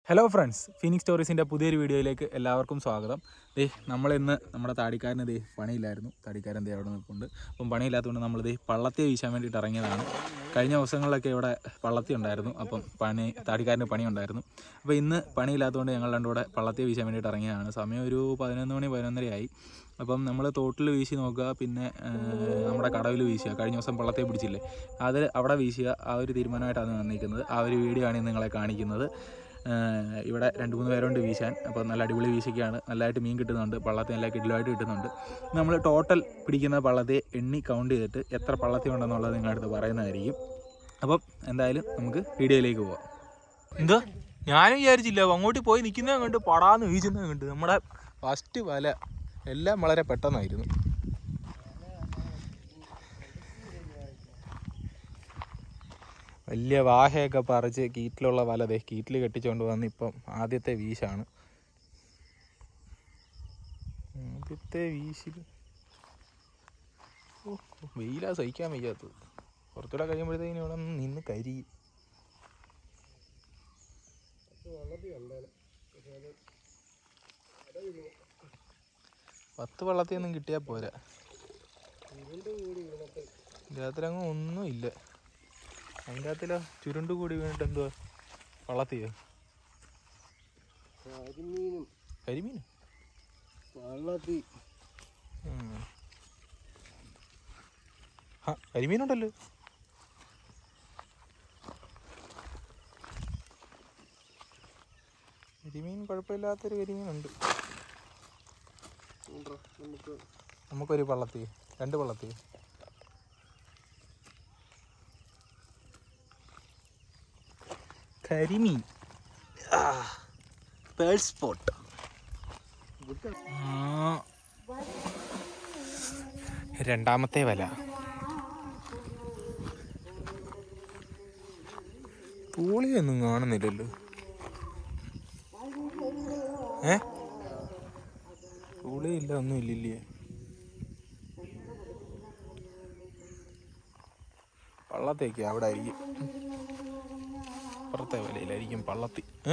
Hello friends phoenix സ്റ്റോറീസിൻ്റെ പുതിയൊരു വീഡിയോയിലേക്ക് എല്ലാവർക്കും സ്വാഗതം ദേ നമ്മളിന്ന് നമ്മുടെ താടിക്കാരന് ദേ പണിയില്ലായിരുന്നു താടിക്കാരൻ ദേ അവിടെ നിൽപ്പുണ്ട് അപ്പം പണിയില്ലാത്തതുകൊണ്ട് നമ്മൾ ദേ പള്ളത്തി വീശാൻ വേണ്ടിയിട്ട് ഇറങ്ങിയതാണ് കഴിഞ്ഞ ദിവസങ്ങളിലൊക്കെ ഇവിടെ പള്ളത്തി ഉണ്ടായിരുന്നു അപ്പം പണി താടിക്കാരന് പണി ഉണ്ടായിരുന്നു അപ്പോൾ ഇന്ന് പണിയില്ലാത്തതുകൊണ്ട് ഞങ്ങൾ രണ്ടും കൂടെ പള്ളത്തി വീശാൻ വേണ്ടിയിട്ട് ഇറങ്ങിയതാണ് സമയം ഒരു പതിനൊന്ന് മണി പതിനൊന്നരയായി അപ്പം നമ്മൾ തോട്ടിൽ വീശി നോക്കുക പിന്നെ ആ, നമ്മുടെ കടവിൽ വീശുക കഴിഞ്ഞ ദിവസം പള്ളത്തെ പിടിച്ചില്ലേ അത് അവിടെ വീശുക ആ ഒരു തീരുമാനമായിട്ടാണ് വന്നിരിക്കുന്നത് ആ ഒരു വീഡിയോ ആണ് ഇന്ന് നിങ്ങളെ കാണിക്കുന്നത് ആഹ് ഇവിടെ രണ്ട് മൂന്ന് പേരുണ്ട് വീശാൻ അപ്പോൾ നല്ല അടിപൊളി വീശിക്കാണ് നല്ലതായിട്ട് മീൻ കിട്ടുന്നുണ്ട് പള്ളത്തെ നല്ല കിഡിലുമായിട്ട് കിട്ടുന്നുണ്ട് നമ്മൾ ടോട്ടൽ പിടിക്കുന്ന പള്ളത്തെ എണ്ണി കൗണ്ട് ചെയ്തിട്ട് എത്ര പള്ളത്തി ഉണ്ടെന്നുള്ളത് നിങ്ങളുടെ അടുത്ത് പറയുന്നതായിരിക്കും അപ്പം എന്തായാലും നമുക്ക് വീഡിയോയിലേക്ക് പോവാം എന്താ ഞാനും വിചാരിച്ചില്ല അങ്ങോട്ട് പോയി നിൽക്കുന്നത് കണ്ട് പടാന്ന് വീശുന്നത് കണ്ട് നമ്മുടെ ഫസ്റ്റ് വല എല്ലാം വളരെ പെട്ടെന്നായിരുന്നു വലിയ വാഹയൊക്കെ പറിച്ച് കീറ്റിലുള്ള വല ദേ കീറ്റിൽ കെട്ടിച്ചുകൊണ്ട് വന്ന് ഇപ്പം ആദ്യത്തെ വീശാണ് ആദ്യത്തെ വീശിൽ ഓ വെയിലാ സഹിക്കാൻ വയ്യാത്തത് കുറച്ചുകൂടെ കഴിയുമ്പോഴത്തേക്കിനും ഇവിടെ നിന്ന് നിന്ന് കരിയും പത്ത് വള്ളത്തിയൊന്നും കിട്ടിയാൽ പോരാ ഇതിനകത്തിലങ്ങ് ഒന്നും ഇല്ല അതിൻ്റെ അകത്തില ചുരുണ്ട് കൂടി വീണിട്ട് എന്തുവാ വള്ളത്തിയോ കരിമീനും കരിമീൻ വള്ളത്തി ആ കരിമീനുണ്ടല്ലോ കരിമീൻ കുഴപ്പമില്ലാത്തൊരു കരിമീനുണ്ട് ഉണ്ടോ? നമുക്ക് നമുക്കൊരു പള്ളത്തി രണ്ട് പള്ളത്തി കരിമീൻ പേൾ സ്പോട്ട് രണ്ടാമത്തെ വല തൂളിയൊന്നും കാണുന്നില്ലല്ലോ ഏ തൂളിയില്ല ഒന്നും ഇല്ലില്ലേ പള്ളത്തേക്ക് അവിടെ ആയിരിക്കും പുറത്തെ വലയിലായിരിക്കും പള്ളത്തി ഏ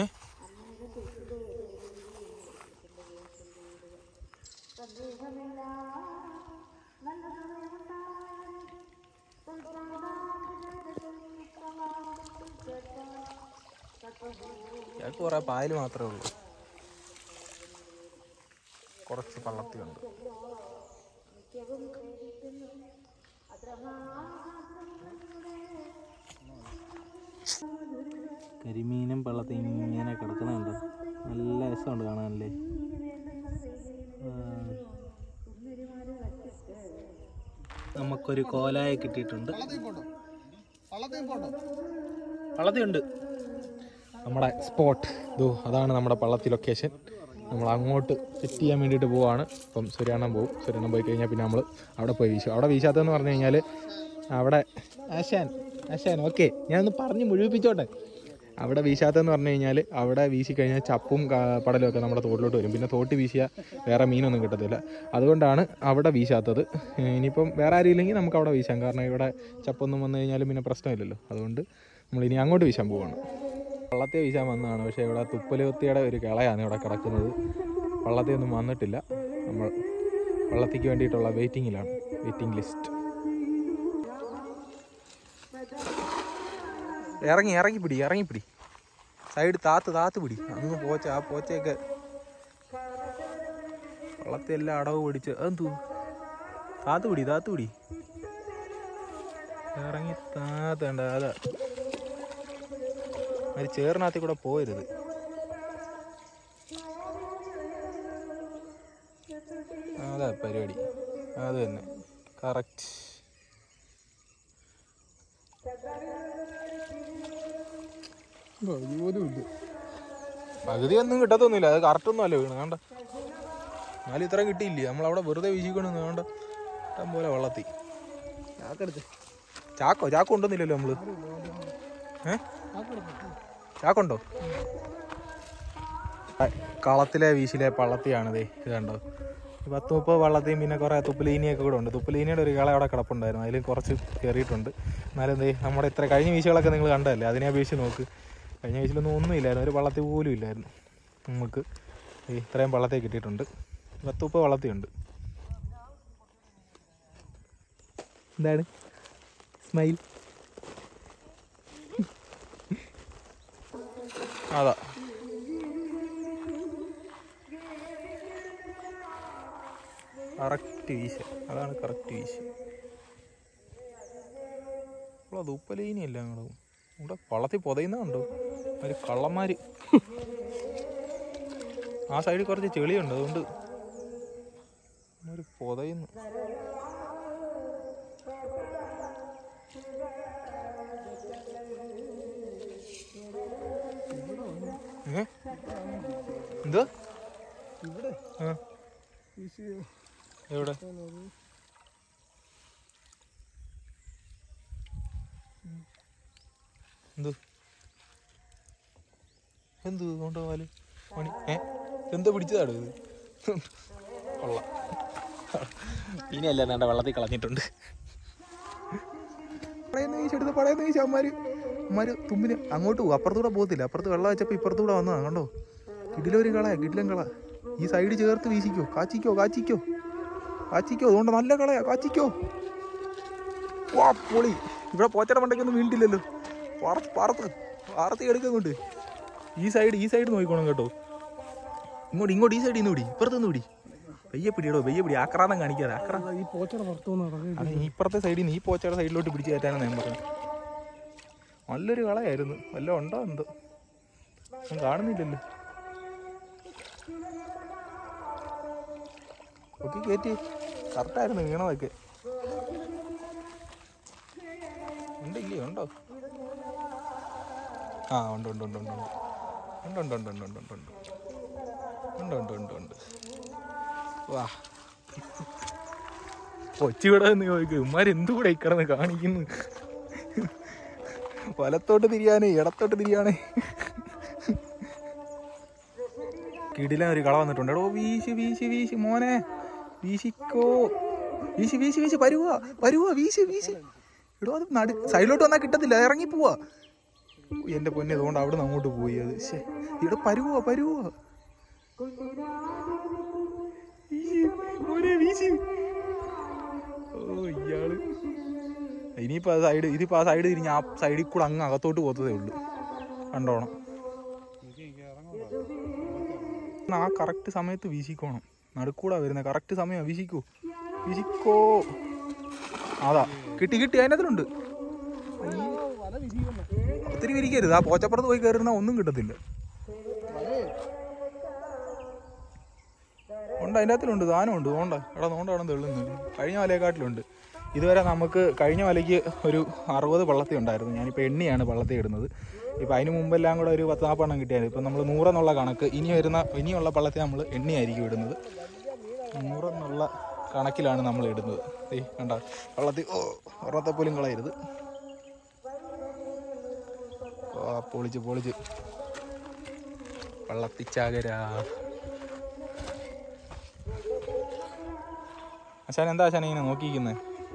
ഞങ്ങൾക്ക് കുറെ പായൽ മാത്രമേ ഉള്ളൂ കുറച്ച് പള്ളത്തിയുണ്ട് കരിമീനും പള്ളത്തിയും ഇങ്ങനെ കിടക്കുന്നുണ്ട് നല്ല രസമുണ്ട് കാണാനല്ലേ ആ. നമുക്കൊരു കോലായ കിട്ടിയിട്ടുണ്ട് വള്ളത്തിൽ പോണ്ടോ വള്ളത്തിൽ പോണ്ടോ പള്ളത്തിയുണ്ട് നമ്മുടെ സ്പോട്ട് ഇതോ അതാണ് നമ്മുടെ പള്ളത്തി ലൊക്കേഷൻ നമ്മൾ അങ്ങോട്ട് സെറ്റ് ചെയ്യാൻ വേണ്ടിയിട്ട് പോവാണ് അപ്പം സൂര്യാണ്ണം പോകും സൂര്യാണ്ണം പോയി കഴിഞ്ഞാൽ പിന്നെ നമ്മൾ അവിടെ പോയി വീശും അവിടെ വീശാത്തതെന്ന് പറഞ്ഞു കഴിഞ്ഞാൽ അവിടെ ആശാൻ ആശാൻ ഓക്കെ ഞാനൊന്ന് പറഞ്ഞ് മുഴുവിപ്പിച്ചോട്ടെ അവിടെ വീശാത്തതെന്ന് പറഞ്ഞു കഴിഞ്ഞാൽ അവിടെ വീശി കഴിഞ്ഞാൽ ചപ്പും കാ- പടലും ഒക്കെ നമ്മുടെ തോട്ടിലോട്ട് വരും പിന്നെ തോട്ടി വീശിയാൽ വേറെ മീനൊന്നും കിട്ടത്തില്ല അതുകൊണ്ടാണ് അവിടെ വീശാത്തത് ഇനിയിപ്പം വേറെ ആരും ഇല്ലെങ്കിൽ നമുക്ക് അവിടെ വീശാം കാരണം ഇവിടെ ചപ്പൊന്നും വന്നു കഴിഞ്ഞാലും പിന്നെ പ്രശ്നമില്ലല്ലോ അതുകൊണ്ട് നമ്മൾ ഇനി അങ്ങോട്ട് വീശാൻ പോവാണ് വള്ളത്തെ വീശാൻ വന്നതാണ് പക്ഷേ ഇവിടെ തുപ്പലുകുത്തിയുടെ ഒരു കിളയാണ് ഇവിടെ കിടക്കുന്നത് വള്ളത്തെ ഒന്നും വന്നിട്ടില്ല നമ്മൾ വള്ളത്തിക്ക് വേണ്ടിയിട്ടുള്ള വെയിറ്റിങ്ങിലാണ് വെയിറ്റിംഗ് ലിസ്റ്റ് ഇറങ്ങി ഇറങ്ങി പിടി ഇറങ്ങി പിടി സൈഡ് താത്ത് താത്ത് പിടി അങ്ങ് പോച്ച ആ പോച്ചയൊക്കെ വള്ളത്തെ എല്ലാം അടവ് പിടിച്ച് അതെന്തു താത്ത് പിടി താത്ത് പിടി ഇറങ്ങി താത്തേണ്ട അതാ ഒരു ചേറിനകത്തിൽ കൂടെ പോരുത് അതാ പരിപാടി അത് തന്നെ കറക്റ്റ് പകുതി ഒന്നും കിട്ടത്തൊന്നുമില്ല അത് കറക്റ്റ് ഒന്നും അല്ല വീണ് വേണ്ട എന്നാലും ഇത്രയും കിട്ടിയില്ലേ നമ്മളവിടെ വെറുതെ വീശിക്കൊണ്ടു വേണ്ട ഇഷ്ടം പോലെ വെള്ളത്തി ചാക്കെടുത്ത് ചാക്കോ ചാക്കോ ഉണ്ടെന്നില്ലല്ലോ നമ്മള് ഏ ചാക്കുണ്ടോ ആ, കളത്തിലെ വീശിലെ പള്ളത്തിയാണിതേ ഇത് കണ്ടോ ഈ പത്ത് മുപ്പത് വള്ളത്തെയും പിന്നെ കുറേ തുപ്പലീനിയൊക്കെ കൂടെ ഉണ്ട് തുപ്പലീനിയുടെ ഒരു കള അവിടെ കിടപ്പുണ്ടായിരുന്നു അതിൽ കുറച്ച് കയറിയിട്ടുണ്ട് എന്നാലും എന്തേ നമ്മുടെ ഇത്ര കഴിഞ്ഞ വീശുകളൊക്കെ നിങ്ങൾ കണ്ടതല്ലേ അതിനെ അപേക്ഷിച്ച് നോക്ക് കഴിഞ്ഞ ആഴ്ചയിലൊന്നും ഒന്നുമില്ലായിരുന്നു ഒരു വള്ളത്തിൽ പോലും ഇല്ലായിരുന്നു നമുക്ക് ദേ ഇത്രയും വള്ളത്തെ കിട്ടിയിട്ടുണ്ട് പത്ത് മുപ്പത് വള്ളത്തിയുണ്ട് എന്താണ് സ്മൈൽ അതാ കറക്റ്റ് വീശ അതാണ് കറക്റ്റ് വീശ അപ്പോൾ അത് ഉപ്പലേനിയല്ല ഞങ്ങളും ഇവിടെ വള്ളത്തിൽ പൊതയുന്ന കണ്ടോ ഒരു കള്ളന്മാർ ആ സൈഡിൽ കുറച്ച് ചെളിയുണ്ട് അതുകൊണ്ട് ഒരു പൊതയുന്നു ഏ? എന്തുവാ ഇവിടെ ആ വീശി എവിടെ എന്ത് എന്ത് കൊണ്ട് പോവാല് പണി ഏ എന്താ പിടിച്ചതാണ് ഇത് കൊള്ളാം ഇനിയല്ല വേണ്ട വെള്ളത്തിൽ കളഞ്ഞിട്ടുണ്ട് പടയെന്ന് വീശെടുത്ത് പടയെന്ന് വീശ അമ്മമാര് അമ്മമാര് തുമ്പിന് അങ്ങോട്ട് പോകും അപ്പുറത്തൂടെ പോകത്തില്ല അപ്പുറത്ത് വെള്ളം വെച്ചപ്പോൾ ഇപ്പുറത്തൂടെ വന്നതാ കണ്ടോ കിടിലൊരു കളയാ കിടിലൻ കള ഈ സൈഡ് ചേർത്ത് വീശിക്കോ കാച്ചിക്കോ കാച്ചിക്കോ കാച്ചിക്കോ അതുകൊണ്ട് നല്ല കളയാ കാച്ചിക്കോ വാ പൊളി ഇവിടെ പോച്ചട മണ്ടയ്ക്കൊന്നും വീണ്ടില്ലല്ലോ പാറത്ത് പാറത്ത് പാറത്ത് എടുക്കുന്നുണ്ട് ഈ സൈഡ് ഈ സൈഡ് നോക്കിക്കോണം കേട്ടോ ഇങ്ങോട്ട് ഇങ്ങോട്ട് ഈ സൈഡിൽ നിന്ന് പിടി ഇപ്പുറത്ത് നിന്ന് പിടി വെയ്യ പിടിയടോ വെയ്യ പിടി ആക്രാന്തം കാണിക്കാതെ ആക്രാന്തം ഈ പോച്ചട പുറത്തു വന്നു അത് ഈ ഇപ്പുറത്തെ സൈഡിൽ നിന്ന് ഈ പോച്ചയുടെ സൈഡിലോട്ട് പിടിച്ച് കയറ്റാനാണ് ഞാൻ പറഞ്ഞത് നല്ലൊരു കളയായിരുന്നു വല്ല ഉണ്ടോ എന്തോ ഞാൻ കാണുന്നില്ലല്ലോ ഓക്കെ കയറ്റി കറക്റ്റായിരുന്നു വീണതൊക്കെ ഉണ്ടില്ലേ ഉണ്ടോ ആ ഉണ്ട് ഉണ്ട് ഉണ്ട് ഉണ്ട് ഉണ്ട് ഉണ്ട് ഉണ്ട് ഉണ്ട് ഉണ്ട് ഉണ്ട് ഉണ്ട് ഉണ്ട് ഉണ്ട് ഉണ്ട് ഉണ്ട് വാ കൊച്ചിവിടെ നിന്ന് ചോദിക്കും ഇമാർ എന്തുകൂടെ ഇക്കിടന്ന് കാണിക്കുന്നു വലത്തോട്ട് തിരിയാനേ ഇടത്തോട്ട് തിരിയാനേ കിടിലൻ ഒരു കള വന്നിട്ടുണ്ട് എടോ വീശി വീശി വീശി മോനെ വീശിക്കോ വീശി വീശി വീശി വരുവാ വരുവാ വീശി വീശി എടോ അത് നടു സൈഡിലോട്ട് വന്നാൽ കിട്ടത്തില്ല ഇറങ്ങി പോവാ എന്റെ പൊന്നെ അതുകൊണ്ട് അവിടെ നിന്ന് അങ്ങോട്ട് പോയി അത് ശേ ഇവിടെ പരുവാ പരുവാ വീശി, മോനെ വീശി ഓ ഇയാള് ഇനിയിപ്പോ ആ സൈഡ് ഇതിപ്പോ ആ സൈഡ് തിരിഞ്ഞ് ആ സൈഡിൽ കൂടെ അങ്ങ് അകത്തോട്ട് പോകത്തതേ ഉള്ളൂ കണ്ടോണം ആ കറക്റ്റ് സമയത്ത് വീശിക്കോണം നടുക്കൂടാ വരുന്നത് കറക്റ്റ് സമയം വീശിക്കൂ വീശിക്കോ അതാ കിട്ടി കിട്ടി അതിനകത്തിലുണ്ട് വല വിരിക്കുന്നു ഒത്തിരി വിരിക്കരുത് ആ പോച്ചപ്പുറത്ത് പോയി കയറുന്ന ഒന്നും കിട്ടത്തില്ല ഉണ്ട് അതിൻ്റെ അകത്തിലുണ്ട് സാധനമുണ്ട് നോണ്ട എടാ നോണ്ട അവിടെ തെള്ളുന്നു കഴിഞ്ഞ വലയെക്കാട്ടിലുണ്ട് ഇതുവരെ നമുക്ക് കഴിഞ്ഞ വലയ്ക്ക് ഒരു അറുപത് പള്ളത്തി ഉണ്ടായിരുന്നു ഞാനിപ്പോൾ എണ്ണിയാണ് പള്ളത്തി ഇടുന്നത് ഇപ്പം അതിന് മുമ്പെല്ലാം കൂടെ ഒരു പത്ത് നാൽപ്പെണ്ണം കിട്ടിയായിരുന്നു ഇപ്പം നമ്മൾ നൂറെന്നുള്ള കണക്ക് ഇനി വരുന്ന ഇനിയുള്ള പള്ളത്തി നമ്മൾ എണ്ണിയായിരിക്കും ഇടുന്നത് നൂറെന്നുള്ള കണക്കിലാണ് നമ്മൾ ഇടുന്നത് ഏയ് കണ്ട പള്ളത്തി ഓ ഒറത്തെ പോലും കളയരുത് ഓ പൊളിച്ച് പൊളിച്ച് വള്ളത്തിച്ചാകരാ അശാൻ എന്താ അശാൻ ഇങ്ങനെ നോക്കിയിരിക്കുന്നേ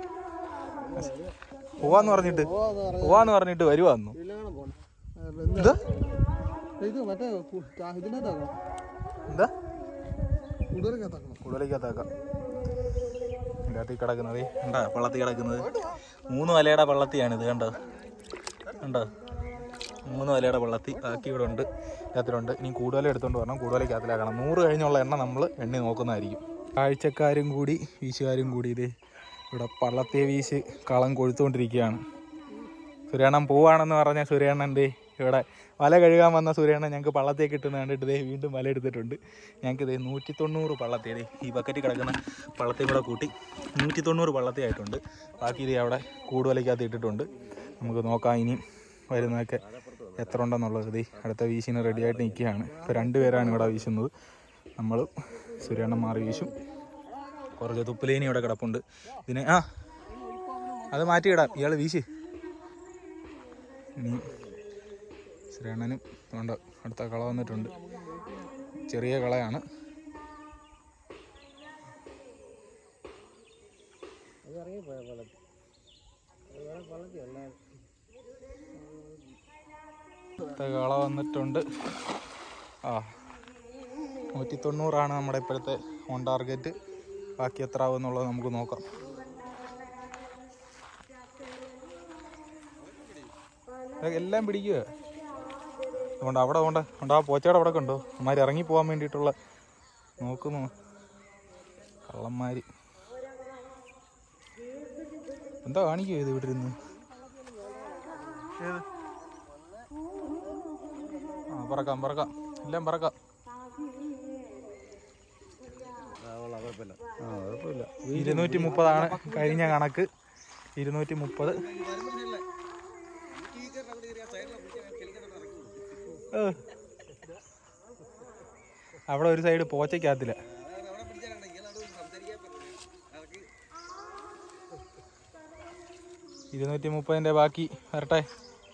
പോവാന്ന് പറഞ്ഞിട്ട് പോവാന്ന് പറഞ്ഞിട്ട് വരുവാന്നു ഇതിലാണ് പോണെ എന്താ ഇത് മറ്റേ കു- ചാ- ഇതിനകത്താക്കണം എന്താ കൂടുതലകത്താക്കണം കൂടുതലേക്കകത്താക്കാം എൻ്റെ അകത്ത് കിടക്കുന്നത് കണ്ടാ പള്ളത്തി കിടക്കുന്നത് മൂന്ന് വലയുടെ പള്ളത്തിയാണ് ഇത് കണ്ടോ കണ്ടോ മൂന്ന് വലയുടെ പള്ളത്തി ബാക്കി ഇവിടെ ഉണ്ട് ഇതിനകത്തിലുണ്ട് ഇനി കൂടുതൽ എടുത്തുകൊണ്ട് വരണം കൂടുതലേക്കകത്തിലാക്കണം നൂറ് കഴിഞ്ഞുള്ള എണ്ണ നമ്മൾ എണ്ണി നോക്കുന്നതായിരിക്കും കാഴ്ചക്കാരും കൂടി വീശുകാരും കൂടി ഇത് ഇവിടെ പള്ളത്തെ വീശ് കളം കൊഴുത്തുകൊണ്ടിരിക്കുകയാണ് സുരേണ്ണൻ പോവാണെന്ന് പറഞ്ഞ സുരേണ്ണൻ ദേ ഇവിടെ വല കഴുകാൻ വന്ന സുരേണ്ണൻ ഞങ്ങൾക്ക് പള്ളത്തെ കിട്ടുന്ന കണ്ടിട്ട് ദേ വീണ്ടും വല എടുത്തിട്ടുണ്ട് ഞങ്ങൾക്ക് ദേ നൂറ്റി തൊണ്ണൂറ് പള്ളത്തി ദേ ഈ ബക്കറ്റിൽ കിടക്കുന്ന പള്ളത്തെ കൂടെ കൂട്ടി നൂറ്റി തൊണ്ണൂറ് പള്ളത്തി ആയിട്ടുണ്ട് ബാക്കി ഇത് അവിടെ കൂടുതലേക്കകത്ത് ഇട്ടിട്ടുണ്ട് നമുക്ക് നോക്കാം ഇനി വരുന്നതൊക്കെ എത്ര ഉണ്ടെന്നുള്ളത് ദേ അടുത്ത വീശിന് റെഡിയായിട്ട് നിൽക്കുകയാണ് ഇപ്പോൾ രണ്ട് പേരാണ് ഇവിടെ വീശുന്നത് നമ്മൾ സുരേണ്ണൻ മാറി വീശും കുറച്ച് തുപ്പലേനി ഇവിടെ കിടപ്പുണ്ട് ഇതിനെ ആ അത് മാറ്റിയിടാം ഇയാൾ വീശ് ഇനി ശ്രീയണ്ണനും ഉണ്ട് അടുത്ത കള വന്നിട്ടുണ്ട് ചെറിയ കളയാണ് അത് ഇറങ്ങിപ്പോയ പള്ളത്തി അത് വേറെ പള്ളത്തി അല്ലാതെ അടുത്ത കള വന്നിട്ടുണ്ട് ആ നൂറ്റി തൊണ്ണൂറാണ് നമ്മുടെ ഇപ്പോഴത്തെ ഓൺ ടാർഗറ്റ് ബാക്കി എത്ര ആവും എന്നുള്ളത് നമുക്ക് നോക്കാം ഇതൊക്കെ എല്ലാം പിടിക്കുക അതുകൊണ്ട് അവിടെ കൊണ്ട് ഉണ്ട് ആ പോച്ചയുടെ അവിടെ കണ്ടോ അമ്മമാർ ഇറങ്ങി പോകാൻ വേണ്ടിയിട്ടുള്ള നോക്കുന്നു കള്ളന്മാര് എന്താ കാണിക്കുക ഇത് ഇവിടെ ഇരുന്ന് ഏത് ആ പറക്കാം പറക്കാം എല്ലാം പറക്കാം ആ കുഴപ്പമില്ല ഇരുന്നൂറ്റി മുപ്പതാണ് കഴിഞ്ഞ കണക്ക് ഇരുന്നൂറ്റി മുപ്പത് അവിടെ ഒരു സൈഡ് പോച്ചയ്ക്കകത്തില്ല ഇരുന്നൂറ്റി മുപ്പതിൻ്റെ ബാക്കി വരട്ടെ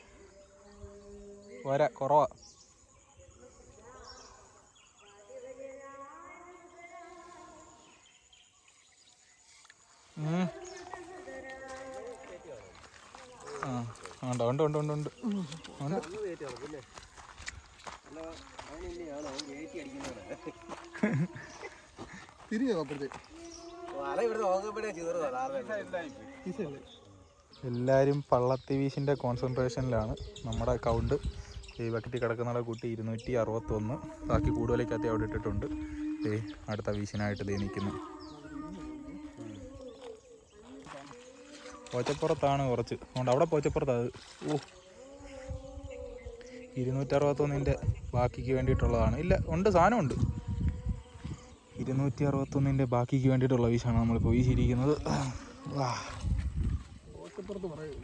പോരാ കുറവാ ഉം. ആ ഉണ്ട് ഉണ്ട് ഉണ്ട് ഉണ്ട് ഉണ്ട് ഉണ്ട് തിരിഞ്ഞോ അപ്പുറത്തേക്ക് ഈസല്ലേ എല്ലാവരും പള്ളത്തി വീശിൻ്റെ കോൺസെൻട്രേഷനിലാണ് നമ്മുടെ കൗണ്ട് ഈ ബക്കറ്റിൽ കിടക്കുന്ന കുട്ടി ഇരുന്നൂറ്റി അറുപത്തൊന്ന് ബാക്കി കൂടുതലേക്കകത്ത് അവിടെ ഇട്ടിട്ടുണ്ട് ദേ അടുത്ത വീശിനായിട്ട് ദേ നിൽക്കുന്നു പോച്ചപ്പുറത്താണ് കുറച്ച് അതുകൊണ്ട് അവിടെ പോച്ചപ്പുറത്താണ് അത് ഓ ഇരുന്നൂറ്ററുപത്തൊന്നിൻ്റെ ബാക്കിക്ക് വേണ്ടിയിട്ടുള്ളതാണ് ഇല്ല ഉണ്ട് സാധനമുണ്ട് ഇരുന്നൂറ്റി അറുപത്തൊന്നിൻ്റെ ബാക്കിക്ക് വേണ്ടിയിട്ടുള്ള വീശാണ് നമ്മളിപ്പോൾ വീശിയിരിക്കുന്നത് വാ ഓട്ടപ്പുറത്ത് പറയും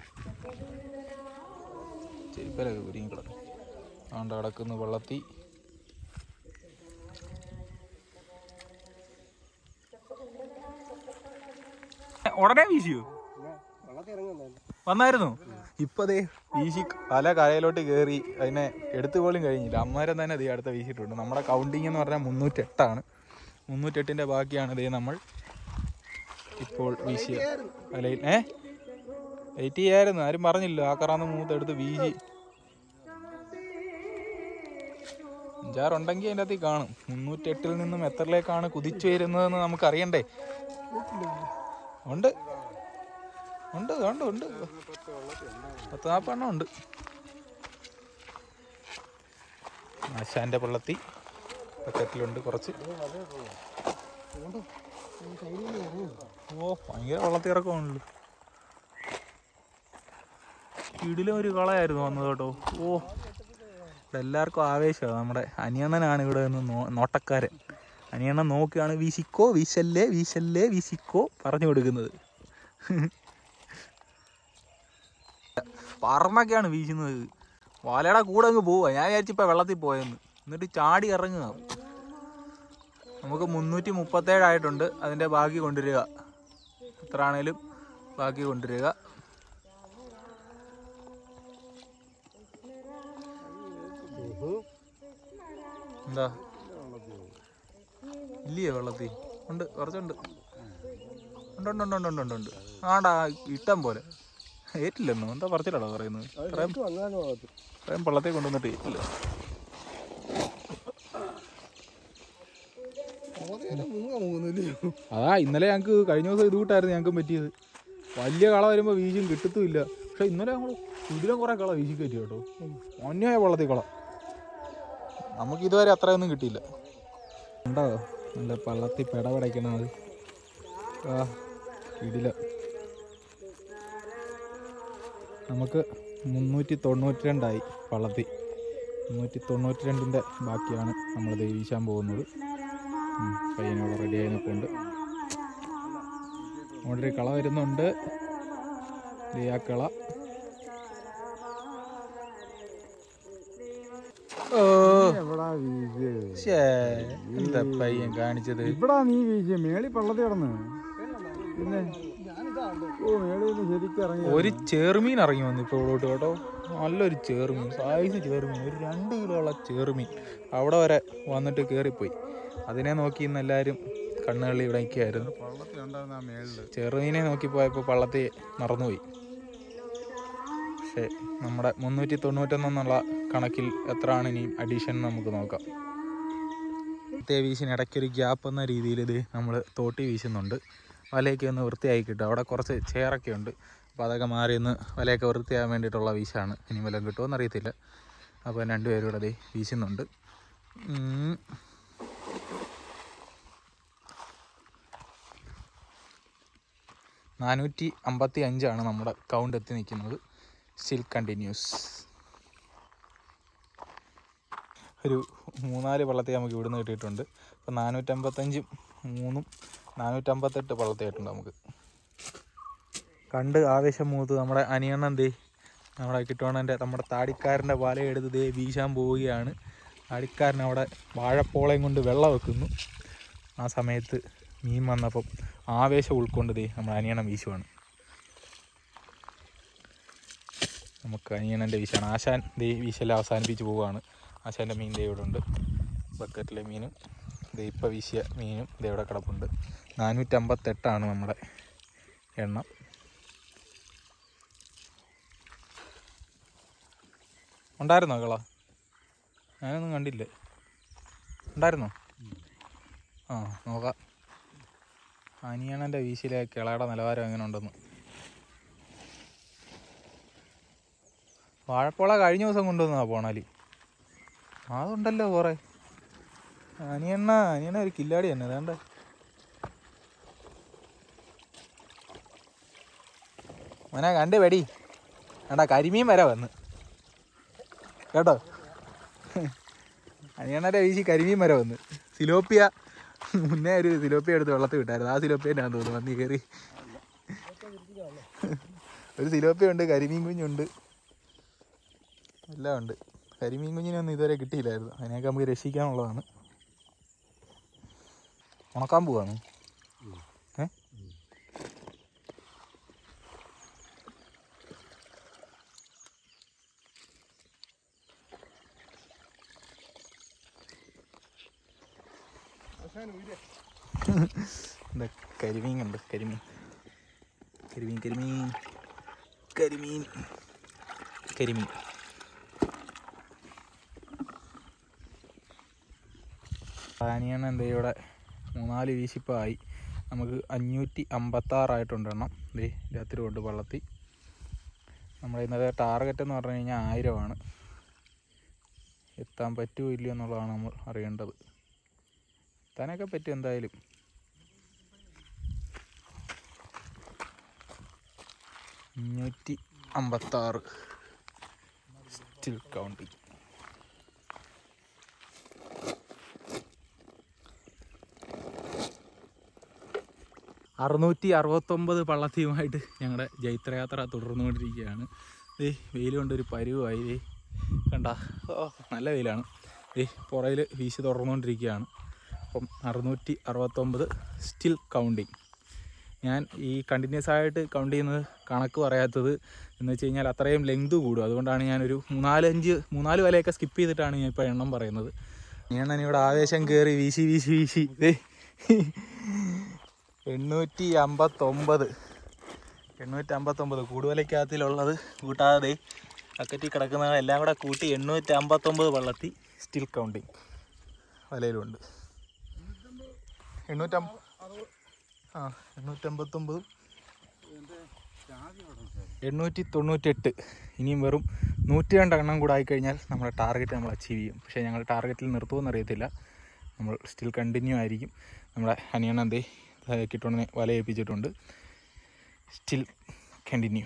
ചെരുപ്പലൊക്കെ കുരുങ്ങി കിടക്കും അതുകൊണ്ട് കിടക്കുന്നു വെള്ളത്തി ഉടനെ വീശിയോ വെള്ളത്തിൽ ഇറങ്ങുന്നതല്ല വന്നായിരുന്നു ഇപ്പൊ ദേ വീശി പല കരയിലോട്ട് കയറി അതിനെ എടുത്തു പോലും കഴിഞ്ഞില്ല അമ്മമാരെ തന്നെ ദേ അടുത്ത വീശിയിട്ടുണ്ട് നമ്മുടെ കൗണ്ടിങ് എന്ന് പറഞ്ഞാൽ മുന്നൂറ്റെട്ടാണ് മുന്നൂറ്റെട്ടിന്റെ ബാക്കിയാണ് ദേ നമ്മൾ ഇപ്പോൾ വീശിയ വലയിൽ ഏ വെയിറ്റ് ചെയ്യായിരുന്നു ആരും പറഞ്ഞില്ല ആ കറാന്ന് മൂത്തെടുത്ത് വീശി അഞ്ചാറുണ്ടെങ്കിൽ അതിൻ്റെ അകത്ത് കാണും മുന്നൂറ്റെട്ടിൽ നിന്നും എത്രയിലേക്കാണ് കുതിച്ചു വരുന്നതെന്ന് നമുക്ക് അറിയണ്ടേ ഉണ്ട് ഉണ്ട് ഉണ്ട് ഉണ്ട് പത്ത് നാൽപ്പെണ്ണം ഉണ്ട് ആശാന്റെ പള്ളത്തി ബക്കറ്റിലുണ്ട് കുറച്ച് ഓ ഭയങ്കര വെള്ളത്തി ഇറക്കമാണല്ലോ ഇടിലും ഒരു കളയായിരുന്നു വന്നത് കേട്ടോ ഓ ഇവിടെ എല്ലാവർക്കും ആവേശമാണ് നമ്മുടെ അനിയണ്ണനാണ് ഇവിടെ നിന്ന് നോ നോട്ടക്കാരൻ അനിയണ്ണൻ നോക്കിയാണ് വീശിക്കോ വീശല്ലേ വീശല്ലേ വീശിക്കോ പറഞ്ഞു കൊടുക്കുന്നത് പറമ്പൊക്കെയാണ് വീശുന്നത് വലയുടെ കൂടെ അങ്ങ് പോവുക ഞാൻ വിചാരിച്ചിപ്പോൾ വെള്ളത്തിൽ പോയെന്ന് എന്നിട്ട് ചാടി ഇറങ്ങുക നമുക്ക് മുന്നൂറ്റി മുപ്പത്തേഴായിട്ടുണ്ട് അതിൻ്റെ ബാക്കി കൊണ്ടുവരിക എത്ര ആണേലും ബാക്കി കൊണ്ടുവരിക എന്താ ഇല്ലയോ വെള്ളത്തിൽ ഉണ്ട് കുറച്ചുണ്ട് ഉണ്ട് ഉണ്ട് ഉണ്ട് ഉണ്ട് ഉണ്ട് ഉണ്ട് ഉണ്ട് ആണ്ടാ ഇഷ്ടം പോലെ ഏറ്റില്ലെന്നോ എന്താ പറിച്ചിട്ടാണോ പറയുന്നത് ഇത്രയും വന്നാലും ആകത്ത് ഇത്രയും പള്ളത്തെ കൊണ്ടുവന്നിട്ട് ഏറ്റില്ല മുങ്ങ മുങ്ങുന്നില്ലയോ അതാ ഇന്നലെ ഞങ്ങൾക്ക് കഴിഞ്ഞ ദിവസം ഇത് കൂട്ടായിരുന്നു ഞങ്ങൾക്ക് പറ്റിയത് വലിയ കള വരുമ്പോൾ വീശും കിട്ടത്തുമില്ല പക്ഷെ ഇന്നലെ ഞങ്ങൾ ഇതിലും കുറേ കള വീശി കയറ്റി കേട്ടോ ഒന്നേ വെള്ളത്തിൽ കള നമുക്ക് ഇതുവരെ അത്രയൊന്നും കിട്ടിയില്ല ഉണ്ടോ നല്ല പള്ളത്തിൽ പെടപടയ്ക്കണം അത് ആ ഇടില നമുക്ക് മുന്നൂറ്റി തൊണ്ണൂറ്റി രണ്ടായി പള്ളത്തി മുന്നൂറ്റി തൊണ്ണൂറ്റി രണ്ടിൻ്റെ ബാക്കിയാണ് നമ്മൾ വീശാൻ പോകുന്നത് ഉം, പയ്യനോട് റെഡി ആയതിനൊക്കെ ഉണ്ട് അവിടെ ഒരു കള വരുന്നുണ്ട് ദേ ആ കള ഓ എവിടാ വീശിയത് ശ്ശേ, എന്താ പയ്യൻ കാണിച്ചത് ഇവിടാ നീ വീശിയ മേളി പള്ളത്തി കിടന്ന് പിന്നെ ഓ മേളിൽ നിന്ന് ശരിക്കും ഇറങ്ങി ഒരു ചെറുമീൻ ഇറങ്ങി വന്നു ഇപ്പോൾ ഇവിടോട്ട് കേട്ടോ നല്ലൊരു ചെറുമീൻ സൈസ് ചെറുമീൻ ഒരു രണ്ട് കിലോ ഉള്ള ചെറുമീൻ അവിടെ വരെ വന്നിട്ട് കയറിപ്പോയി അതിനെ നോക്കി ഇന്ന് എല്ലാവരും കണ്ണുകളി ഇവിടെ നിൽക്കുകയായിരുന്നു പള്ളത്തി ഉണ്ടായിരുന്ന ആ മേളില് ചെറുമീനെ നോക്കി പോയപ്പോൾ പള്ളത്തെ മറന്നുപോയി പക്ഷേ പക്ഷേ നമ്മുടെ മുന്നൂറ്റി തൊണ്ണൂറ്റൊന്നെന്നുള്ള കണക്കിൽ എത്രയാണ് ഇനി അഡീഷൻ നമുക്ക് നോക്കാം തേ വീശിന് ഇടയ്ക്കൊരു ഗ്യാപ്പ് എന്ന രീതിയിൽ ഇത് നമ്മൾ തോട്ടി വീശുന്നുണ്ട് വലയൊക്കെ ഒന്ന് വൃത്തിയായി കിട്ടും അവിടെ കുറച്ച് ചെയറൊക്കെ ഉണ്ട് അപ്പോൾ അതൊക്കെ മാറി ഒന്ന് വലയൊക്കെ വൃത്തിയാകാൻ വേണ്ടിയിട്ടുള്ള വീശാണ് ഇനി വല്ലതും കിട്ടുമോ എന്നറിയത്തില്ല അപ്പോൾ രണ്ടുപേരും കൂടെ ദേ വീശുന്നുണ്ട് ഉം. നാനൂറ്റി അമ്പത്തി അഞ്ചാണ് നമ്മുടെ കൗണ്ട് എത്തി നിൽക്കുന്നത് സ്റ്റിൽ കണ്ടിന്യൂസ് ഒരു മൂന്നാല് വള്ളത്തെ നമുക്ക് ഇവിടുന്ന് കിട്ടിയിട്ടുണ്ട് അപ്പോൾ നാനൂറ്റമ്പത്തഞ്ചും മൂന്നും നാനൂറ്റമ്പത്തെട്ട് വള്ളത്തെ ആയിട്ടുണ്ട് നമുക്ക് കണ്ട് ആവേശം മൂത്ത് നമ്മുടെ അനിയണ്ണൻ ദേ നമ്മുടെ കിട്ടുവാണൻ്റെ നമ്മുടെ താടിക്കാരൻ്റെ വലയെടുത്ത് ദേ വീശാൻ പോവുകയാണ് താടിക്കാരൻ അവിടെ വാഴപ്പോളയും കൊണ്ട് വെള്ളം വെക്കുന്നു ആ സമയത്ത് മീൻ വന്നപ്പം ആവേശം ഉൾക്കൊണ്ട് ദേ നമ്മുടെ അനിയണ്ണൻ വീശുവാണ് നമുക്ക് അനിയണൻ്റെ വീശാണ് ആശാൻ ദേ വീശെല്ലാം അവസാനിപ്പിച്ച് പോവുകയാണ് ആശാൻ്റെ മീൻ ദേ ഇവിടെ ഉണ്ട് ബക്കറ്റിലെ മീനും ദേ ഇപ്പം വീശിയ മീനും ദേ ഇവിടെ കിടപ്പുണ്ട് നാനൂറ്റമ്പത്തെട്ടാണ് നമ്മുടെ എണ്ണം ഉണ്ടായിരുന്നോ കള ഞാനൊന്നും കണ്ടില്ല ഉണ്ടായിരുന്നോ ആ നോക്കാം അനിയണൻ്റെ വീശിലെ കിളയുടെ നിലവാരം എങ്ങനെ ഉണ്ടെന്ന് വാഴപ്പോള കഴിഞ്ഞ ദിവസം കൊണ്ടുവന്നതാ പോണാലി അതുണ്ടല്ലോ കുറേ അനിയണ്ണ അനിയണ്ണ ഒരു കില്ലാടി തന്നെ വേണ്ട മോനെ കണ്ട് വെടി വേണ്ട കരിമീൻ വരെ വന്ന് കേട്ടോ അനിയണ്ണൻ്റെ വീശി കരിമീൻ വരെ വന്ന് സിലോപ്പിയ മുന്നേ ഒരു സിലോപ്പിയ എടുത്ത് വെള്ളത്തിൽ വിട്ടായിരുന്നു ആ സിലോപ്പിയൻ്റെ ആണെന്ന് തോന്നുന്നു വന്നി കയറി ഒരു സിലോപ്പിയ ഉണ്ട് കരിമീൻ കുഞ്ഞുണ്ട് എല്ലാം ഉണ്ട് കരിമീൻ കുഞ്ഞിനൊന്നും ഇതുവരെ കിട്ടിയില്ലായിരുന്നു അതിനെയൊക്കെ നമുക്ക് രക്ഷിക്കാനുള്ളതാണ് ഉണക്കാൻ പോവാണ് ഏ എന്താ കരിമീൻ ഉണ്ട് കരിമീൻ കരിമീൻ കരിമീൻ കരിമീൻ കരിമീൻ പാനിയാണ് എന്താ ഇവിടെ മൂന്നാല് വീശിപ്പായി നമുക്ക് അഞ്ഞൂറ്റി അമ്പത്താറായിട്ടുണ്ട് എണ്ണം ദേ രാത്രി കൊണ്ട് വള്ളത്തി നമ്മുടെ ഇന്നത്തെ ടാർഗറ്റ് എന്ന് പറഞ്ഞു കഴിഞ്ഞാൽ ആയിരമാണ് എത്താൻ പറ്റുമോ ഇല്ലയോ എന്നുള്ളതാണ് നമ്മൾ അറിയേണ്ടത് എത്താനൊക്കെ പറ്റും എന്തായാലും അഞ്ഞൂറ്റി അമ്പത്താറ് സ്റ്റിൽ കൗണ്ടിങ് അറുന്നൂറ്റി അറുപത്തൊമ്പത് പള്ളത്തിയുമായിട്ട് ഞങ്ങളുടെ ജൈത്രയാത്ര തുടർന്നുകൊണ്ടിരിക്കുകയാണ് ദേ വെയിൽ കൊണ്ടൊരു പരുവായി ദേ കണ്ട ഓ നല്ല വെയിലാണ് ദേ പുറയിൽ വീശി തുടർന്നുകൊണ്ടിരിക്കുകയാണ് അപ്പം അറുന്നൂറ്റി അറുപത്തൊമ്പത് സ്റ്റിൽ കൗണ്ടിങ് ഞാൻ ഈ കണ്ടിന്യൂസ് ആയിട്ട് കൗണ്ട് ചെയ്യുന്നത് കണക്ക് പറയാത്തത് എന്ന് വെച്ച് കഴിഞ്ഞാൽ അത്രയും ലെങ്ത് കൂടും അതുകൊണ്ടാണ് ഞാനൊരു മൂന്നാലഞ്ച് മൂന്നാല് വലയൊക്കെ സ്കിപ്പ് ചെയ്തിട്ടാണ് ഞാൻ ഇപ്പോൾ എണ്ണം പറയുന്നത് ഞാൻ ഇവിടെ ആവേശം കയറി വീശി വീശി വീശി ദേ എണ്ണൂറ്റി അമ്പത്തൊമ്പത് എണ്ണൂറ്റി അമ്പത്തൊമ്പത് കൂടുവലയ്ക്കകത്തിലുള്ളത് കൂട്ടാതെ ബക്കറ്റിൽ കിടക്കുന്ന എല്ലാം കൂടെ കൂട്ടി എണ്ണൂറ്റി അമ്പത്തൊമ്പത് വള്ളത്തി സ്റ്റിൽ കൗണ്ടിങ് വലയിലുണ്ട് എണ്ണൂറ്റം ആ എണ്ണൂറ്റമ്പത്തൊമ്പതും എണ്ണൂറ്റി തൊണ്ണൂറ്റെട്ട് ഇനിയും വെറും നൂറ്റി രണ്ട് എണ്ണം കൂടെ ആയിക്കഴിഞ്ഞാൽ നമ്മുടെ ടാർഗറ്റ് നമ്മൾ അച്ചീവ് ചെയ്യും പക്ഷേ ഞങ്ങൾ ടാർഗറ്റിൽ നിർത്തുമെന്ന് അറിയത്തില്ല നമ്മൾ സ്റ്റിൽ കണ്ടിന്യൂ ആയിരിക്കും നമ്മുടെ അനിയണ്ണന്തേ കിട്ടുന്ന വല ഏൽപ്പിച്ചിട്ടുണ്ട് സ്റ്റിൽ കണ്ടിന്യൂ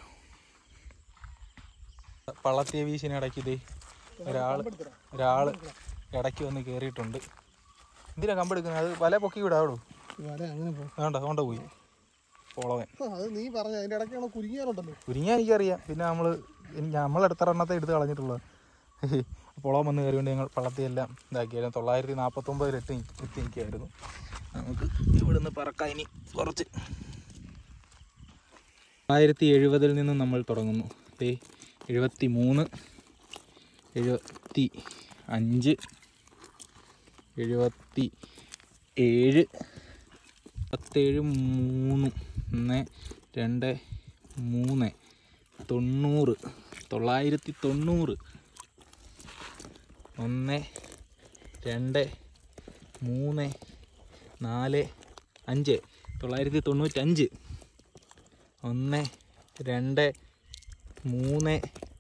പള്ളത്തിയ വീശിനിടയ്ക്ക് ഇതേ ഒരാൾ ഒരാൾ ഇടയ്ക്ക് വന്ന് കയറിയിട്ടുണ്ട് എന്തിനാ കമ്പെടുക്കുന്നത് അത് വല പൊക്കി വിടാവോ വല അങ്ങനെ പോ അതുകൊണ്ട് അതുകൊണ്ട് പോയി പോളവൻ ആ, അത് നീ പറഞ്ഞ അതിന്റെ ഇടയ്ക്കാണോ കുരുങ്ങിയാലുണ്ടല്ലോ കുരുങ്ങിയാൽ എനിക്കറിയാം പിന്നെ നമ്മൾ നമ്മൾ എടുത്ത എണ്ണത്തെ എടുത്ത് കളഞ്ഞിട്ടുള്ളത് പൊളം വന്ന് കയറിയോണ്ട് ഞങ്ങൾ പള്ളത്തിയെല്ലാം ഇതാക്കിയായിരുന്നു തൊള്ളായിരത്തി നാൽപ്പത്തൊമ്പതിൽ എത്തി എത്തി നിൽക്കുകയായിരുന്നു നമുക്ക് ഇവിടുന്ന് പറക്കാം ഇനി കുറച്ച് ആയിരത്തി എഴുപതിൽ നിന്നും നമ്മൾ തുടങ്ങുന്നു ദേ എഴുപത്തി മൂന്ന് എഴുപത്തി അഞ്ച് എഴുപത്തി ഏഴ് പത്തേഴ് മൂന്ന് ഒന്ന് രണ്ട് മൂന്ന് തൊണ്ണൂറ് തൊള്ളായിരത്തി തൊണ്ണൂറ് ഒന്ന് രണ്ട് മൂന്ന് നാല് അഞ്ച് തൊള്ളായിരത്തി തൊണ്ണൂറ്റഞ്ച് ഒന്ന് രണ്ട് മൂന്ന്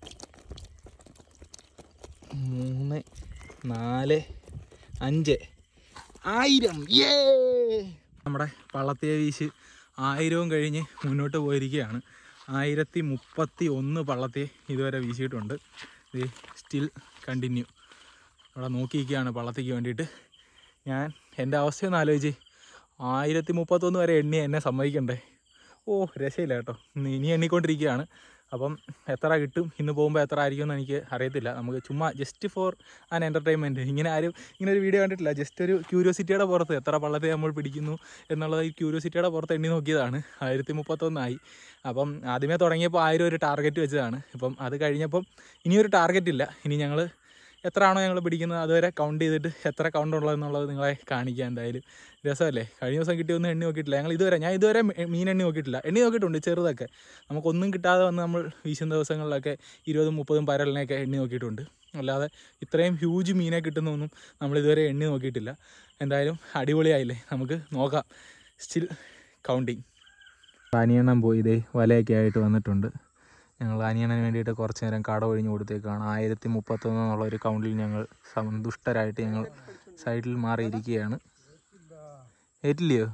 മൂന്ന് നാല് അഞ്ച് ആയിരം ഏ നമ്മുടെ പള്ളത്തിയ വീശ് ആയിരവും കഴിഞ്ഞ് മുന്നോട്ട് പോയിരിക്കുകയാണ് ആയിരത്തി മുപ്പത്തി ഒന്ന് പള്ളത്തെ ഇതുവരെ വീശിയിട്ടുണ്ട് ഇത് സ്റ്റിൽ കണ്ടിന്യൂ അവിടെ നോക്കിയിരിക്കുകയാണ് പള്ളത്തേക്ക് വേണ്ടിയിട്ട് ഞാൻ എൻ്റെ അവസ്ഥയൊന്ന് ആലോചിച്ച് ആയിരത്തി മുപ്പത്തൊന്ന് വരെ എണ്ണി എന്നെ സമ്മതിക്കണ്ടേ ഓ രസമില്ല കേട്ടോ ഇന്ന് ഇനി എണ്ണിക്കൊണ്ടിരിക്കുകയാണ് അപ്പം എത്ര കിട്ടും ഇന്ന് പോകുമ്പോൾ എത്ര ആയിരിക്കും എന്ന് എനിക്ക് അറിയത്തില്ല നമുക്ക് ചുമ്മാ ജസ്റ്റ് ഫോർ ആൻ എൻ്റർടൈൻമെൻറ്റ് ഇങ്ങനെ ആരും ഇങ്ങനെ ഒരു വീഡിയോ കണ്ടിട്ടില്ല ജസ്റ്റ് ഒരു ക്യൂരിയോസിറ്റിയുടെ പുറത്ത് എത്ര പള്ളത്തെ നമ്മൾ പിടിക്കുന്നു എന്നുള്ളത് ഈ ക്യൂരിയോസിറ്റിയുടെ പുറത്ത് എണ്ണി നോക്കിയതാണ് ആയിരത്തി മുപ്പത്തൊന്നായി അപ്പം ആദ്യമേ തുടങ്ങിയപ്പോൾ ആയിരം ഒരു ടാർഗറ്റ് വെച്ചതാണ് ഇപ്പം അത് കഴിഞ്ഞപ്പം ഇനിയൊരു ടാർഗറ്റ് ഇല്ല ഇനി ഞങ്ങൾ എത്രയാണോ ഞങ്ങൾ പിടിക്കുന്നത് അതുവരെ കൗണ്ട് ചെയ്തിട്ട് എത്ര കൗണ്ട് ഉള്ളതെന്നുള്ളത് നിങ്ങളെ കാണിക്കാം എന്തായാലും രസമല്ലേ കഴിഞ്ഞ ദിവസം കിട്ടിയൊന്നും എണ്ണി നോക്കിയിട്ടില്ല ഞങ്ങൾ ഇതുവരെ ഞാൻ ഇതുവരെ മീ- മീൻ എണ്ണി നോക്കിയിട്ടില്ല എണ്ണി നോക്കിയിട്ടുണ്ട് ചെറുതൊക്കെ നമുക്കൊന്നും കിട്ടാതെ വന്ന് നമ്മൾ വീശുന്ന ദിവസങ്ങളിലൊക്കെ ഇരുപതും മുപ്പതും പരലിനെയൊക്കെ എണ്ണി നോക്കിയിട്ടുണ്ട് അല്ലാതെ ഇത്രയും ഹ്യൂജ് മീനെ കിട്ടുന്നൊന്നും നമ്മൾ ഇതുവരെ എണ്ണി നോക്കിയിട്ടില്ല എന്തായാലും അടിപൊളിയായില്ലേ നമുക്ക് നോക്കാം സ്റ്റിൽ കൗണ്ടിങ് അനിയണ്ണം പോയി ഇതേ വലയൊക്കെ ആയിട്ട് വന്നിട്ടുണ്ട് ഞങ്ങൾ അനിയണ്ണന് വേണ്ടിയിട്ട് കുറച്ച് നേരം കട ഒഴിഞ്ഞു കൊടുത്തേക്കാണ് ആയിരത്തി മുപ്പത്തൊന്ന് എന്നുള്ള ഒരു കൗണ്ടിൽ ഞങ്ങൾ സന്തുഷ്ടരായിട്ട് ഞങ്ങൾ സൈഡിൽ മാറിയിരിക്കുകയാണ് ഏറ്റില്ലയോ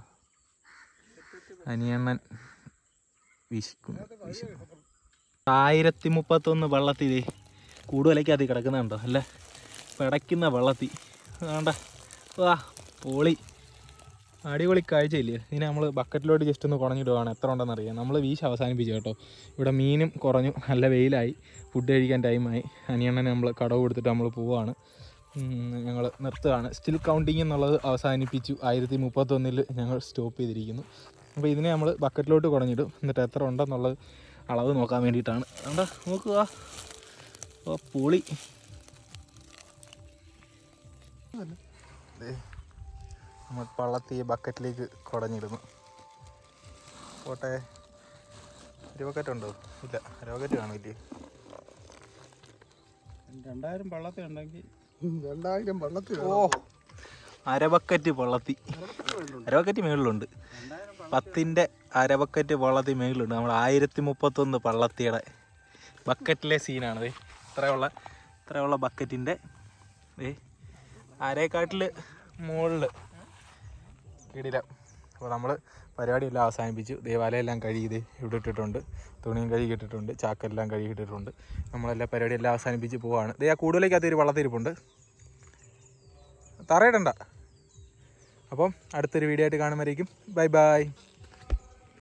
അനിയണ്ണൻ വീശിക്കുന്നു വീശിക്കുന്നു ആയിരത്തി മുപ്പത്തൊന്ന് വെള്ളത്തിൽ കൂടുതലൊക്കെ കിടക്കുന്നുണ്ടോ അല്ല പിടയ്ക്കുന്ന വെള്ളത്തിൽ വേണ്ട വാ പോളി അടിപൊളി കാഴ്ചയില്ലേ ഇതിനെ നമ്മൾ ബക്കറ്റിലോട്ട് ജസ്റ്റ് ഒന്ന് കുടഞ്ഞിടുവാണ് എത്ര ഉണ്ടെന്ന് അറിയാം നമ്മൾ വീശ് അവസാനിപ്പിച്ചു കേട്ടോ ഇവിടെ മീനും കുറഞ്ഞു നല്ല വെയിലായി ഫുഡ് കഴിക്കാൻ ടൈമായി അനിയണ്ണനെ നമ്മൾ കടവ് കൊടുത്തിട്ട് നമ്മൾ പോവാണ് ഞങ്ങൾ നിർത്തുകയാണ് സ്റ്റിൽ കൗണ്ടിങ് എന്നുള്ളത് അവസാനിപ്പിച്ചു ആയിരത്തി മുപ്പത്തൊന്നിൽ ഞങ്ങൾ സ്റ്റോപ്പ് ചെയ്തിരിക്കുന്നു അപ്പോൾ ഇതിനെ നമ്മൾ ബക്കറ്റിലോട്ട് കുടഞ്ഞിടും എന്നിട്ട് എത്ര ഉണ്ടെന്നുള്ളത് അളവ് നോക്കാൻ വേണ്ടിയിട്ടാണ് എന്താ നോക്കുക ഓ പൊളി ദേ, നമ്മൾ പള്ളത്തി ബക്കറ്റിലേക്ക് കുടഞ്ഞിടുന്നു പോട്ടെ ഒരു ബക്കറ്റ് ഉണ്ടോ ഇല്ല ഒരു ബക്കറ്റ് കാണില്ലേ രണ്ടായിരം പള്ളത്തി ഉണ്ടെങ്കിൽ രണ്ടായിരം വെള്ളത്തിൽ ഓ അരബക്കറ്റ് പള്ളത്തി അരബക്കറ്റ് മേളിലുണ്ട് പത്തിൻ്റെ അരബക്കറ്റ് പള്ളത്തി മേളിലുണ്ട് നമ്മൾ ആയിരത്തി മുപ്പത്തൊന്ന് പള്ളത്തിയുടെ ബക്കറ്റിലെ സീനാണത് ഇത്രയുള്ള ഇത്രയുള്ള ബക്കറ്റിൻ്റെ ഏ അരേക്കാട്ടിൽ മുകളിൽ കിടിലം അപ്പോൾ നമ്മൾ പരിപാടിയെല്ലാം അവസാനിപ്പിച്ചു ദേവാലയെല്ലാം കഴുകിയത് ഇവിടെ ഇട്ടിട്ടുണ്ട് തുണിയും കഴുകി ഇട്ടിട്ടുണ്ട് ചാക്കെല്ലാം കഴുകി ഇട്ടിട്ടുണ്ട് നമ്മളെല്ലാം പരിപാടിയെല്ലാം അവസാനിപ്പിച്ച് പോവാണ് ദേ ആ കൂടുതലേക്കകത്ത് ഒരു വള്ളത്തിരിപ്പുണ്ട് തറയിടണ്ട അപ്പം അടുത്തൊരു വീഡിയോ ആയിട്ട് കാണുമ്പോഴേക്കും ബൈ ബൈ